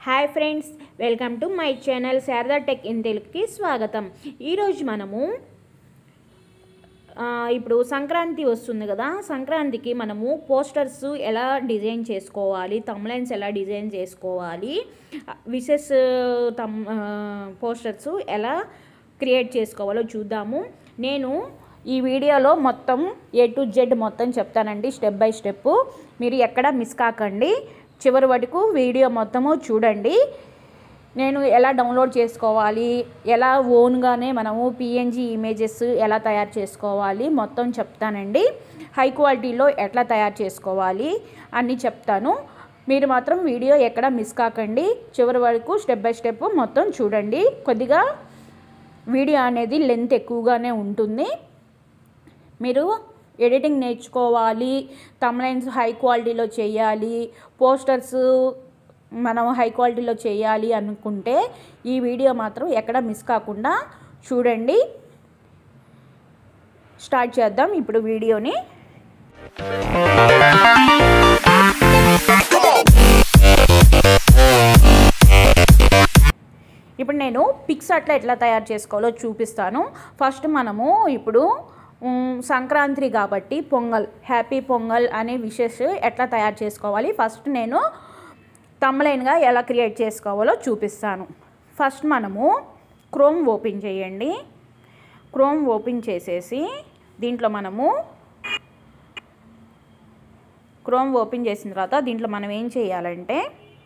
hi friends welcome to my channel Sharada tech in తెలుగుకి స్వాగతం ఈరోజు మనము ఆ, ఇప్పుడు సంక్రాంతి వస్తుంది కదా సంక్రాంతికి మనము పోస్టర్స్ ఎలా డిజైన్ చేసుకోవాలి తమ్లైన్స్ ఎలా డిజైన్ చేసుకోవాలి విషెస్ తమ్ పోస్టర్స్ ఎలా క్రియేట్ చేసుకోవాలో చూద్దాము నేను ఈ వీడియోలో మొత్తం ఏ టు జెడ్ మొత్తం చెప్తానండి స్టెప్ బై స్టెప్ మీరు ఎక్కడ మిస్ కాకండి చివరి వరకు వీడియో మొత్తము చూడండి నేను ఎలా డౌన్లోడ్ చేసుకోవాలి ఎలా ఓన్గానే మనము పిఎన్జి ఇమేజెస్ ఎలా తయారు చేసుకోవాలి మొత్తం చెప్తానండి హై క్వాలిటీలో ఎట్లా తయారు చేసుకోవాలి అన్నీ చెప్తాను మీరు మాత్రం వీడియో ఎక్కడ మిస్ కాకండి చివరి వరకు స్టెప్ బై స్టెప్ మొత్తం చూడండి కొద్దిగా వీడియో అనేది లెంత్ ఎక్కువగానే ఉంటుంది మీరు ఎడిటింగ్ నేర్చుకోవాలి తమ్లైన్స్ హై క్వాలిటీలో చేయాలి పోస్టర్స్ మనం హై క్వాలిటీలో చేయాలి అనుకుంటే ఈ వీడియో మాత్రం ఎక్కడ మిస్ కాకుండా చూడండి స్టార్ట్ చేద్దాం ఇప్పుడు వీడియోని ఇప్పుడు నేను పిక్స్ అట్లా ఎట్లా తయారు చేసుకోవాలో చూపిస్తాను ఫస్ట్ మనము ఇప్పుడు మ్, సంక్రాంతి కాబట్టి పొంగల్ హ్యాపీ పొంగల్ అనే విషెస్ ఎట్లా తయారు చేసుకోవాలి ఫస్ట్ నేను తమ్లైన్గా ఎలా క్రియేట్ చేసుకోవాలో చూపిస్తాను ఫస్ట్ మనము క్రోమ్ ఓపెన్ చేయండి క్రోమ్ ఓపెన్ చేసేసి దీంట్లో మనము క్రోమ్ ఓపెన్ చేసిన తర్వాత దీంట్లో మనం ఏం చేయాలంటే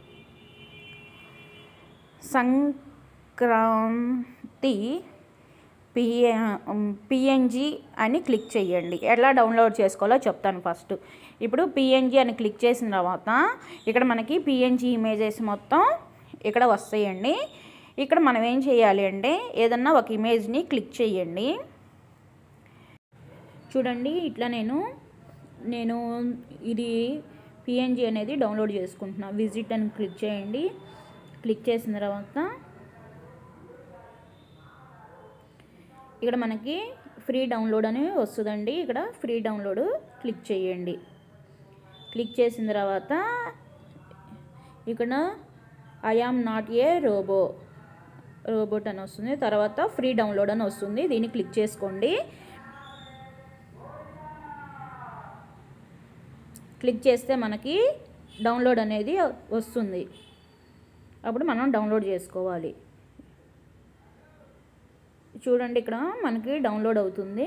సంక్రాంతి పిఎ పిఎన్జి అని క్లిక్ చేయండి ఎలా డౌన్లోడ్ చేసుకోవాలో చెప్తాను ఫస్ట్ ఇప్పుడు పిఎన్జి అని క్లిక్ చేసిన తర్వాత ఇక్కడ మనకి పిఎన్జి ఇమేజెస్ మొత్తం ఇక్కడ వస్తాయండి ఇక్కడ మనం ఏం చేయాలి అంటే ఏదన్నా ఒక ఇమేజ్ని క్లిక్ చేయండి చూడండి ఇట్లా నేను నేను ఇది పిఎన్జి అనేది డౌన్లోడ్ చేసుకుంటున్నా విజిట్ అని క్లిక్ చేయండి క్లిక్ చేసిన తర్వాత ఇక్కడ మనకి ఫ్రీ డౌన్లోడ్ అని వస్తుందండి ఇక్కడ ఫ్రీ డౌన్లోడ్ క్లిక్ చేయండి క్లిక్ చేసిన తర్వాత ఇక్కడ I am not a robo robot అని వస్తుంది తర్వాత ఫ్రీ డౌన్లోడ్ అని వస్తుంది దీన్ని క్లిక్ చేసుకోండి క్లిక్ చేస్తే మనకి డౌన్లోడ్ అనేది వస్తుంది అప్పుడు మనం డౌన్లోడ్ చేసుకోవాలి చూడండి ఇక్కడ మనకి డౌన్లోడ్ అవుతుంది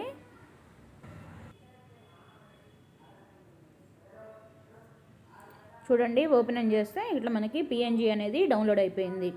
చూడండి ఓపెన్ చేస్తే ఇట్లా మనకి పిఎన్జి అనేది డౌన్లోడ్ అయిపోయింది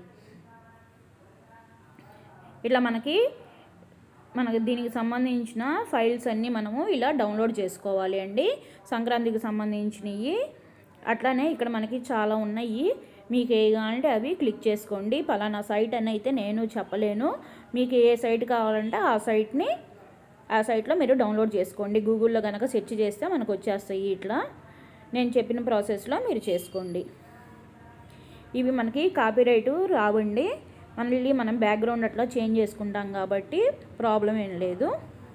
ఇట్లా మనకి మనకి దీనికి సంబంధించిన ఫైల్స్ అన్నీ మనము ఇలా డౌన్లోడ్ చేసుకోవాలి అండి సంక్రాంతికి సంబంధించినవి అట్లానే ఇక్కడ మనకి చాలా ఉన్నాయి మీకు ఏ కావాలంటే అవి క్లిక్ చేసుకోండి పలానా సైట్ అని అయితే నేను చెప్పలేను మీకు ఏ సైట్ కావాలంటే ఆ సైట్ని ఆ సైట్లో మీరు డౌన్లోడ్ చేసుకోండి గూగుల్లో కనుక సెర్చ్ చేస్తే మనకు వచ్చేస్తాయి ఇట్లా నేను చెప్పిన ప్రాసెస్లో మీరు చేసుకోండి ఇవి మనకి కాపీరైట్ రావండి మళ్ళీ మనం బ్యాక్గ్రౌండ్ అట్లా చేంజ్ చేసుకుంటాం కాబట్టి ప్రాబ్లం ఏం లేదు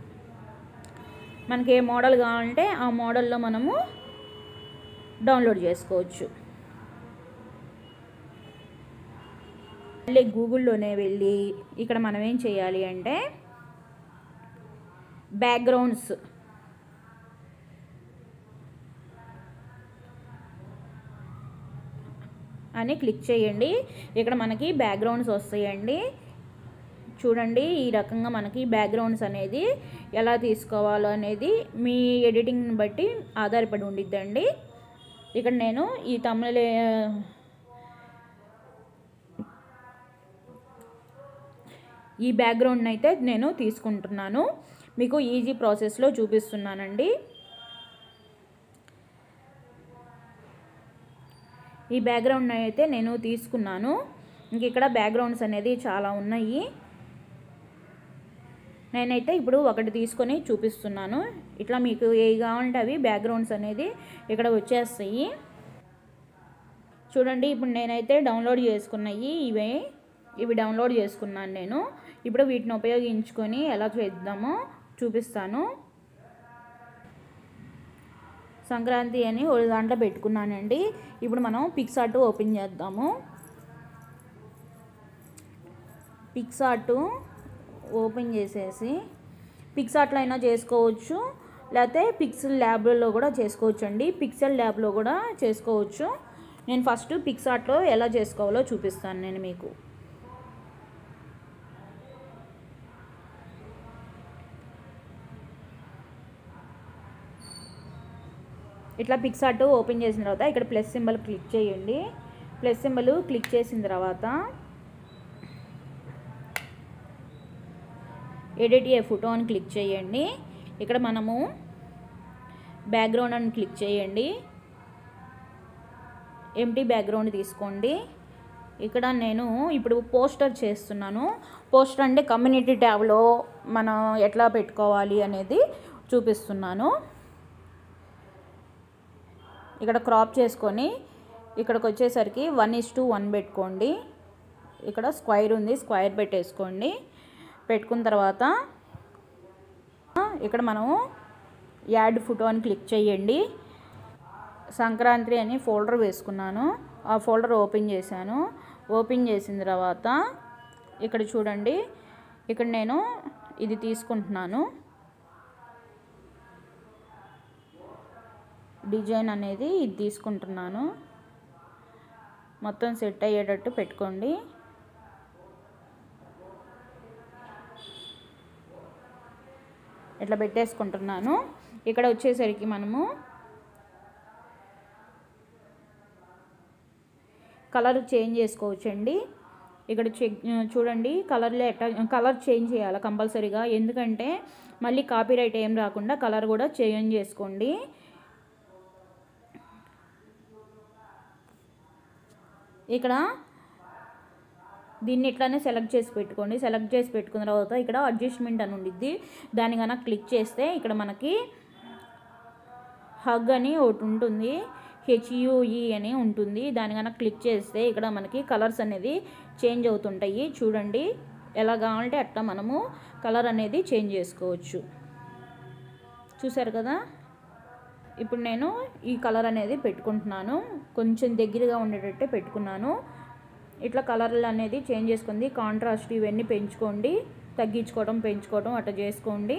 మనకి ఏ మోడల్ కావాలంటే ఆ మోడల్లో మనము డౌన్లోడ్ చేసుకోవచ్చు మళ్ళీ గూగుల్లోనే వెళ్ళి ఇక్కడ మనం ఏం చేయాలి అంటే బ్యాక్గ్రౌండ్స్ అని క్లిక్ చేయండి ఇక్కడ మనకి బ్యాక్గ్రౌండ్స్ వస్తాయండి చూడండి ఈ రకంగా మనకి బ్యాక్గ్రౌండ్స్ అనేది ఎలా తీసుకోవాలో అనేది మీ ఎడిటింగ్ని బట్టి ఆధారపడి ఉండిద్దండి ఇక్కడ నేను ఈ తమిళ ఈ బ్యాక్గ్రౌండ్ అయితే నేను తీసుకుంటున్నాను మీకు ఈజీ ప్రాసెస్లో చూపిస్తున్నానండి ఈ బ్యాక్గ్రౌండ్ అయితే నేను తీసుకున్నాను ఇంక ఇక్కడ బ్యాక్గ్రౌండ్స్ అనేది చాలా ఉన్నాయి నేనైతే ఇప్పుడు ఒకటి తీసుకొని చూపిస్తున్నాను ఇట్లా మీకు ఏ కావాలంటే అవి బ్యాక్గ్రౌండ్స్ అనేది ఇక్కడ వచ్చేస్తాయి చూడండి ఇప్పుడు నేనైతే డౌన్లోడ్ చేసుకున్నాయి ఇవే ఇవి డౌన్లోడ్ చేసుకున్నాను నేను ఇప్పుడు వీటిని ఉపయోగించుకొని ఎలా చేద్దామో చూపిస్తాను సంక్రాంతి అని ఒక దాంట్లో పెట్టుకున్నానండి ఇప్పుడు మనం పిక్సార్ట్ ఓపెన్ చేద్దాము పిక్సార్ట్ ఓపెన్ చేసేసి పిక్సార్ట్లో అయినా చేసుకోవచ్చు లేకపోతే పిక్సెల్ ల్యాబ్లో కూడా చేసుకోవచ్చు అండి పిక్సెల్ ల్యాబ్లో కూడా చేసుకోవచ్చు నేను ఫస్ట్ పిక్సార్ట్లో ఎలా చేసుకోవాలో చూపిస్తాను నేను మీకు ఇట్లా పిక్సార్ట్ ఓపెన్ చేసిన తర్వాత ఇక్కడ ప్లస్ సింబల్ క్లిక్ చేయండి ప్లస్ సింబల్ క్లిక్ చేసిన తర్వాత ఎడిట్ ఏ ఫోటో అని క్లిక్ చేయండి ఇక్కడ మనము బ్యాక్గ్రౌండ్ అని క్లిక్ చేయండి ఎంటీ బ్యాక్గ్రౌండ్ తీసుకోండి ఇక్కడ నేను ఇప్పుడు పోస్టర్ చేస్తున్నాను పోస్టర్ అంటే కమ్యూనిటీ ట్యాబ్లో మనం ఎట్లా పెట్టుకోవాలి అనేది చూపిస్తున్నాను ఇక్కడ క్రాప్ చేసుకొని ఇక్కడికి వచ్చేసరికి వన్ ఇస్ టు వన్ పెట్టుకోండి ఇక్కడ స్క్వైర్ ఉంది స్క్వైర్ పెట్టేసుకోండి పెట్టుకున్న తర్వాత ఇక్కడ మనము యాడ్ ఫోటో అని క్లిక్ చేయండి సంక్రాంతి అని ఫోల్డర్ వేసుకున్నాను ఆ ఫోల్డర్ ఓపెన్ చేశాను ఓపెన్ చేసిన తర్వాత ఇక్కడ చూడండి ఇక్కడ నేను ఇది తీసుకుంటున్నాను డిజైన్ అనేది ఇది తీసుకుంటున్నాను మొత్తం సెట్ అయ్యేటట్టు పెట్టుకోండి ఇట్లా పెట్టేసుకుంటున్నాను ఇక్కడ వచ్చేసరికి మనము కలర్ చేంజ్ చేసుకోవచ్చండి ఇక్కడ చెక్ చూడండి కలర్లో ఎట్లా కలర్ చేంజ్ చేయాలి కంపల్సరీగా ఎందుకంటే మళ్ళీ కాపీరైట్ ఏం రాకుండా కలర్ కూడా చేంజ్ చేసుకోండి ఇక్కడ దీన్ని ఇట్లానే సెలెక్ట్ చేసి పెట్టుకోండి సెలెక్ట్ చేసి పెట్టుకున్న తర్వాత ఇక్కడ అడ్జస్ట్మెంట్ అని ఉండిద్ది దాని కనుక క్లిక్ చేస్తే ఇక్కడ మనకి హగ్ అని ఒకటి ఉంటుంది హెచ్యుఈ అని ఉంటుంది దాని కనుక క్లిక్ చేస్తే ఇక్కడ మనకి కలర్స్ అనేది చేంజ్ అవుతుంటాయి చూడండి ఎలా కావాలంటే అట్లా మనము కలర్ అనేది చేంజ్ చేసుకోవచ్చు చూసారు కదా ఇప్పుడు నేను ఈ కలర్ అనేది పెట్టుకుంటున్నాను కొంచెం దగ్గరగా ఉండేటట్టే పెట్టుకున్నాను ఇట్లా కలర్లు అనేది చేంజ్ చేసుకుంది కాంట్రాస్ట్ ఇవన్నీ పెంచుకోండి తగ్గించుకోవడం పెంచుకోవడం అట్లా చేసుకోండి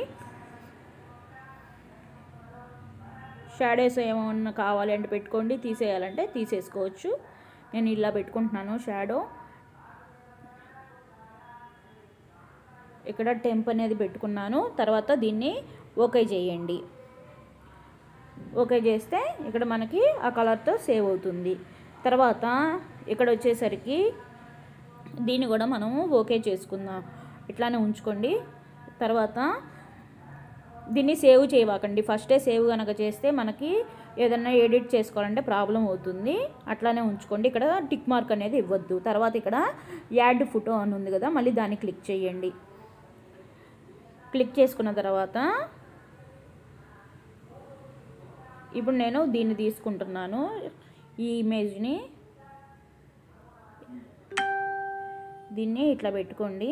షాడోస్ ఏమన్నా కావాలి అంటే పెట్టుకోండి తీసేయాలంటే తీసేసుకోవచ్చు నేను ఇలా పెట్టుకుంటున్నాను షాడో ఇక్కడ టెంప్ అనేది పెట్టుకున్నాను తర్వాత దీన్ని ఓకే చేయండి ఓకే చేస్తే ఇక్కడ మనకి ఆ కలర్తో సేవ్ అవుతుంది తర్వాత ఇక్కడ వచ్చేసరికి దీన్ని కూడా మనము ఓకే చేసుకుందాం ఇట్లానే ఉంచుకోండి తర్వాత దీన్ని సేవ్ చేయవాకండి ఫస్టే సేవ్ కనుక చేస్తే మనకి ఏదన్నా ఎడిట్ చేసుకోవాలంటే ప్రాబ్లం అవుతుంది అట్లానే ఉంచుకోండి ఇక్కడ టిక్ మార్క్ అనేది ఇవ్వద్దు తర్వాత ఇక్కడ యాడ్ ఫోటో అని ఉంది కదా మళ్ళీ దాన్ని క్లిక్ చేయండి క్లిక్ చేసుకున్న తర్వాత ఇప్పుడు నేను దీన్ని తీసుకుంటున్నాను ఈ ఇమేజ్ని దీన్ని ఇట్లా పెట్టుకోండి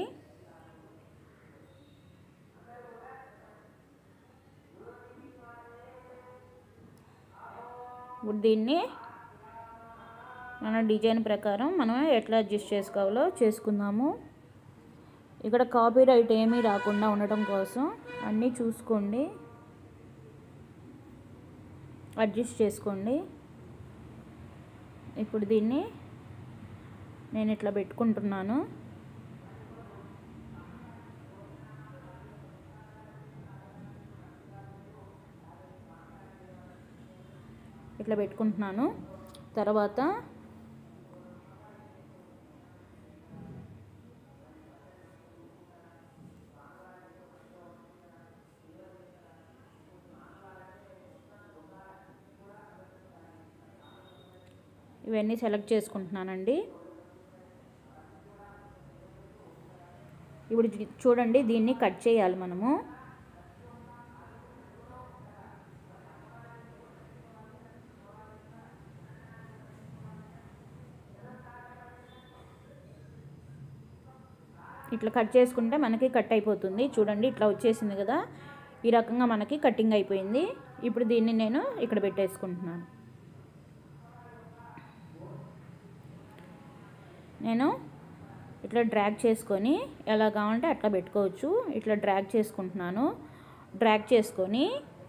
ఇప్పుడు దీన్ని మన డిజైన్ ప్రకారం మనం ఎట్లా అడ్జస్ట్ చేసుకోవాలో చేసుకుందాము ఇక్కడ కాపీరైట్ ఏమీ రాకుండా ఉండటం కోసం అన్నీ చూసుకోండి అడ్జస్ట్ చేసుకోండి ఇప్పుడు దీన్ని నేను ఇట్లా పెట్టుకుంటున్నాను ఇట్లా పెట్టుకుంటున్నాను తర్వాత ఇవన్నీ సెలెక్ట్ చేసుకుంటున్నానండి ఇప్పుడు చూ- చూడండి దీన్ని కట్ చేయాలి మనము ఇట్లా కట్ చేసుకుంటే మనకి కట్ అయిపోతుంది చూడండి ఇట్లా వచ్చేసింది కదా ఈ రకంగా మనకి కటింగ్ అయిపోయింది ఇప్పుడు దీన్ని నేను ఇక్కడ పెట్టేసుకుంటున్నాను నేను ఇట్లా డ్రాగ్ చేసుకొని ఎలా కావాలంటే అట్లా పెట్టుకోవచ్చు ఇట్లా డ్రాగ్ చేసుకుంటున్నాను డ్రాగ్ చేసుకొని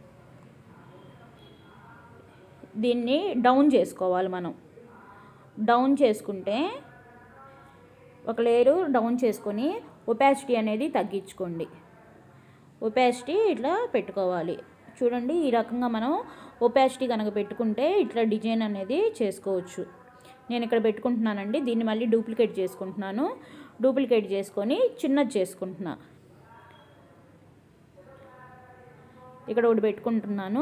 దీన్ని డౌన్ చేసుకోవాలి మనం డౌన్ చేసుకుంటే ఒక లేయరు డౌన్ చేసుకొని ఒపాసిటీ అనేది తగ్గించుకోండి ఒపాసిటీ ఇట్లా పెట్టుకోవాలి చూడండి ఈ రకంగా మనం ఒపాసిటీ కనుక పెట్టుకుంటే ఇట్లా డిజైన్ అనేది చేసుకోవచ్చు నేను ఇక్కడ పెట్టుకుంటున్నానండి దీన్ని మళ్ళీ డూప్లికేట్ చేసుకుంటున్నాను డూప్లికేట్ చేసుకొని చిన్నది చేసుకుంటున్నా ఇక్కడ ఒకటి పెట్టుకుంటున్నాను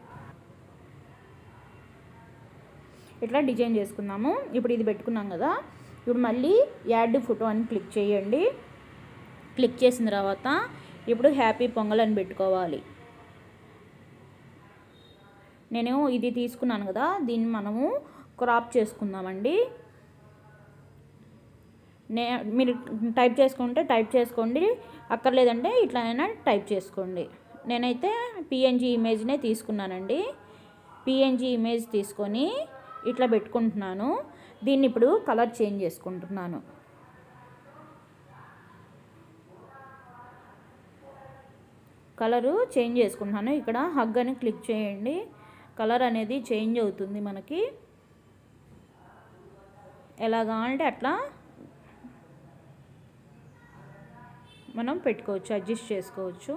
ఇట్లా డిజైన్ చేసుకున్నాము ఇప్పుడు ఇది పెట్టుకున్నాం కదా ఇప్పుడు మళ్ళీ యాడ్ ఫోటో అని క్లిక్ చేయండి క్లిక్ చేసిన తర్వాత ఇప్పుడు హ్యాపీ పొంగల్ అని పెట్టుకోవాలి నేను ఇది తీసుకున్నాను కదా దీన్ని మనము క్రాప్ చేసుకుందామండి నే మీరు టైప్ చేసుకుంటే టైప్ చేసుకోండి అక్కర్లేదంటే ఇట్లా అయినా టైప్ చేసుకోండి నేనైతే పిఎన్జీ ఇమేజ్నే తీసుకున్నానండి పిఎన్జీ ఇమేజ్ తీసుకొని ఇట్లా పెట్టుకుంటున్నాను దీన్ని ఇప్పుడు కలర్ చేంజ్ చేసుకుంటున్నాను కలరు చేంజ్ చేసుకుంటున్నాను ఇక్కడ హగ్ అని క్లిక్ చేయండి కలర్ అనేది చేంజ్ అవుతుంది మనకి ఎలా కావాలంటే అట్లా మనం పెట్టుకోవచ్చు అడ్జస్ట్ చేసుకోవచ్చు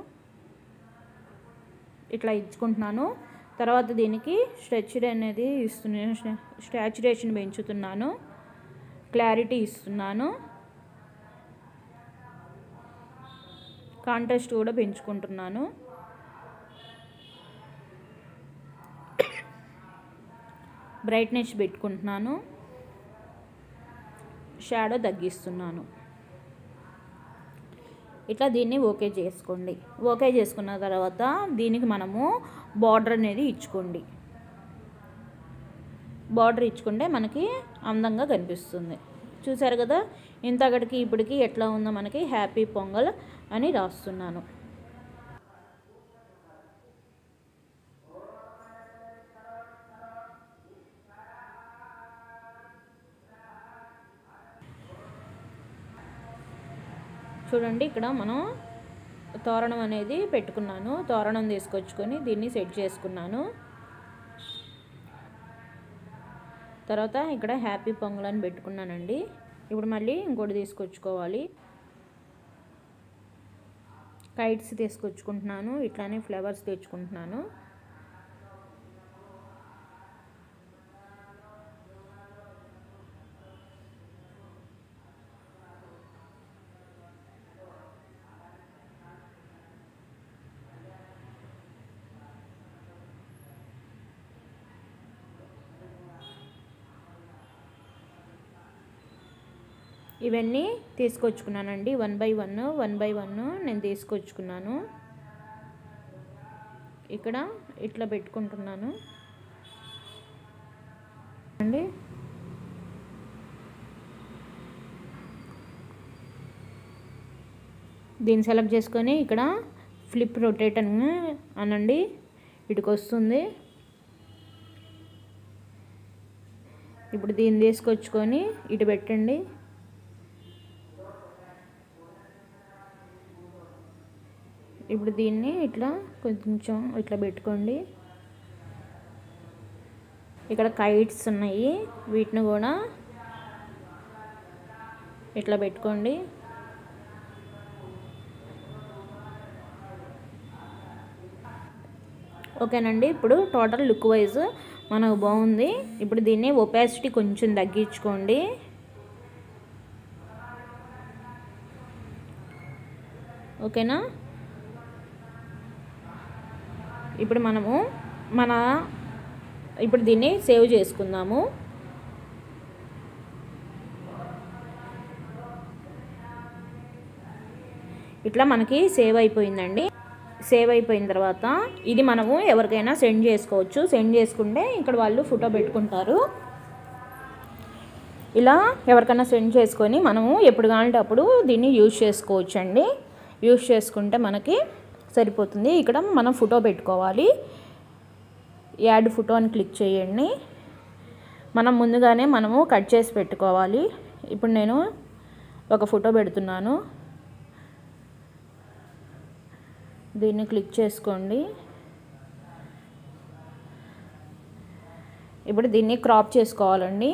ఇట్లా ఇచ్చుకుంటున్నాను తర్వాత దీనికి స్ట్రెచర్ అనేది ఇస్తున్నాను స్టాచురేషన్ పెంచుతున్నాను క్లారిటీ ఇస్తున్నాను కాంట్రాస్ట్ కూడా పెంచుకుంటున్నాను బ్రైట్నెస్ పెట్టుకుంటున్నాను షాడో తగ్గిస్తున్నాను ఇట్లా దీన్ని ఓకే చేసుకోండి ఓకే చేసుకున్న తర్వాత దీనికి మనము బార్డర్ అనేది ఇచ్చుకోండి బార్డర్ ఇచ్చుకుంటే మనకి అందంగా కనిపిస్తుంది చూసారు కదా ఇంతకటికి ఇప్పటికి ఎట్లా ఉందో మనకి హ్యాపీ పొంగల్ అని రాస్తున్నాను చూడండి ఇక్కడ మనం తోరణం అనేది పెట్టుకున్నాను తోరణం తీసుకొచ్చుకొని దీన్ని సెట్ చేసుకున్నాను తర్వాత ఇక్కడ హ్యాపీ పొంగల్ అని పెట్టుకున్నానండి ఇప్పుడు మళ్ళీ ఇంకోటి తీసుకొచ్చుకోవాలి కైట్స్ తీసుకొచ్చుకుంటున్నాను ఇట్లానే ఫ్లవర్స్ తెచ్చుకుంటున్నాను ఇవన్నీ తీసుకొచ్చుకున్నానండి one by one one by one నేను తీసుకొచ్చుకున్నాను ఇక్కడ ఇట్లా పెట్టుకుంటున్నాను అండి దీన్ని సెలెక్ట్ చేసుకొని ఇక్కడ ఫ్లిప్ రొటేట్ అని అనండి ఇటుకు వస్తుంది ఇప్పుడు దీన్ని తీసుకొచ్చుకొని ఇటు పెట్టండి ఇప్పుడు దీన్ని ఇట్లా కొంచెం ఇట్లా పెట్టుకోండి ఇక్కడ కైట్స్ ఉన్నాయి వీటిని కూడా ఇట్లా పెట్టుకోండి ఓకేనండి ఇప్పుడు టోటల్ లుక్ వైజ్ మనకు బాగుంది ఇప్పుడు దీన్ని ఒపాసిటీ కొంచెం తగ్గించుకోండి ఓకేనా ఇప్పుడు మనము మన ఇప్పుడు దీన్ని సేవ్ చేసుకుందాము ఇట్లా మనకి సేవ్ అయిపోయిందండి సేవ్ అయిపోయిన తర్వాత ఇది మనము ఎవరికైనా సెండ్ చేసుకోవచ్చు సెండ్ చేసుకుంటే ఇక్కడ వాళ్ళు ఫోటో పెట్టుకుంటారు ఇలా ఎవరికైనా సెండ్ చేసుకొని మనము ఎప్పుడు కావాలంటే అప్పుడు దీన్ని యూజ్ చేసుకోవచ్చు అండి యూజ్ చేసుకుంటే మనకి సరిపోతుంది ఇక్కడ మనం ఫోటో పెట్టుకోవాలి యాడ్ ఫోటో అని క్లిక్ చేయండి మనం ముందుగానే మనము కట్ చేసి పెట్టుకోవాలి ఇప్పుడు నేను ఒక ఫోటో పెడుతున్నాను దీన్ని క్లిక్ చేసుకోండి ఇప్పుడు దీన్ని క్రాప్ చేసుకోవాలండి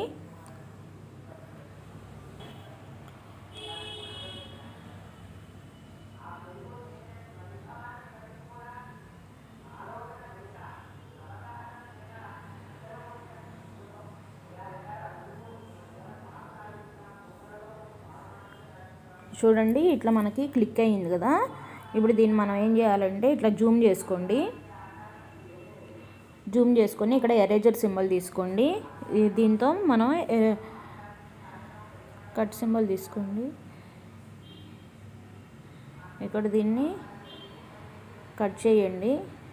చూడండి ఇట్లా మనకి క్లిక్ అయ్యింది కదా ఇప్పుడు దీన్ని మనం ఏం చేయాలంటే ఇట్లా జూమ్ చేసుకోండి జూమ్ చేసుకొని ఇక్కడ ఎరేజర్ సింబల్ తీసుకోండి ఈ- దీంతో మనం ఎ- కట్ సింబల్ తీసుకోండి ఇక్కడ దీన్ని కట్ చేయండి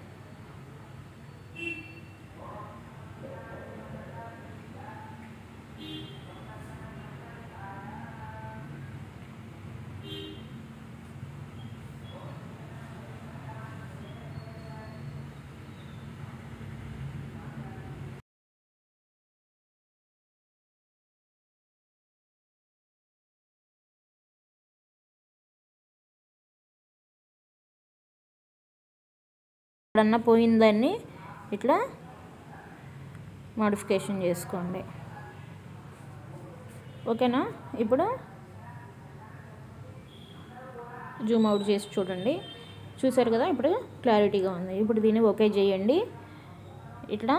ఎప్పుడన్నా పోయిందాన్ని ఇట్లా మోడిఫికేషన్ చేసుకోండి ఓకేనా ఇప్పుడు జూమ్ అవుట్ చేసి చూడండి చూసారు కదా ఇప్పుడు క్లారిటీగా ఉంది ఇప్పుడు దీన్ని ఓకే చేయండి ఇట్లా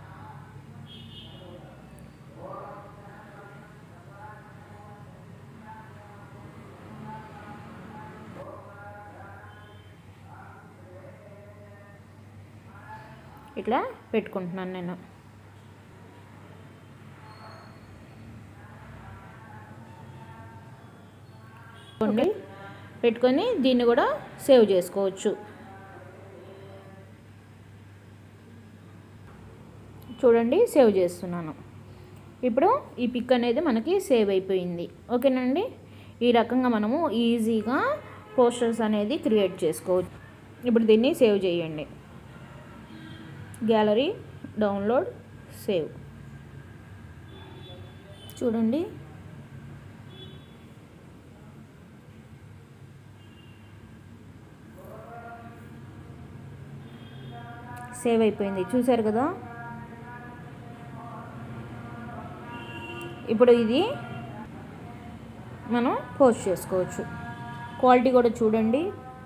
ఇట్లా పెట్టుకుంటున్నాను నేను పెట్టుకోండి పెట్టుకొని దీన్ని కూడా సేవ్ చేసుకోవచ్చు చూడండి సేవ్ చేస్తున్నాను ఇప్పుడు ఈ పిక్ అనేది మనకి సేవ్ అయిపోయింది ఓకేనండి ఈ రకంగా మనము ఈజీగా పోస్టర్స్ అనేది క్రియేట్ చేసుకోవచ్చు ఇప్పుడు దీన్ని సేవ్ చేయండి గ్యాలరీ డౌన్లోడ్ సేవ్ చూడండి సేవ్ అయిపోయింది చూసారు కదా ఇప్పుడు ఇది మనం పోస్ట్ చేసుకోవచ్చు క్వాలిటీ కూడా చూడండి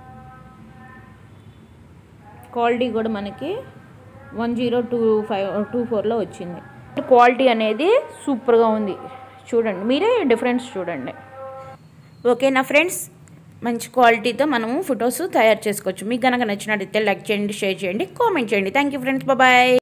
క్వాలిటీ కూడా మనకి one zero two five two ఫోర్లో వచ్చింది క్వాలిటీ అనేది సూపర్గా ఉంది చూడండి మీరే డిఫరెన్స్ చూడండి ఓకేనా ఫ్రెండ్స్ మంచి క్వాలిటీతో మనము ఫొటోస్ తయారు చేసుకోవచ్చు మీకు కనుక నచ్చినట్టయితే లైక్ చేయండి షేర్ చేయండి కామెంట్ చేయండి థ్యాంక్ యూ ఫ్రెండ్స్ బాయ్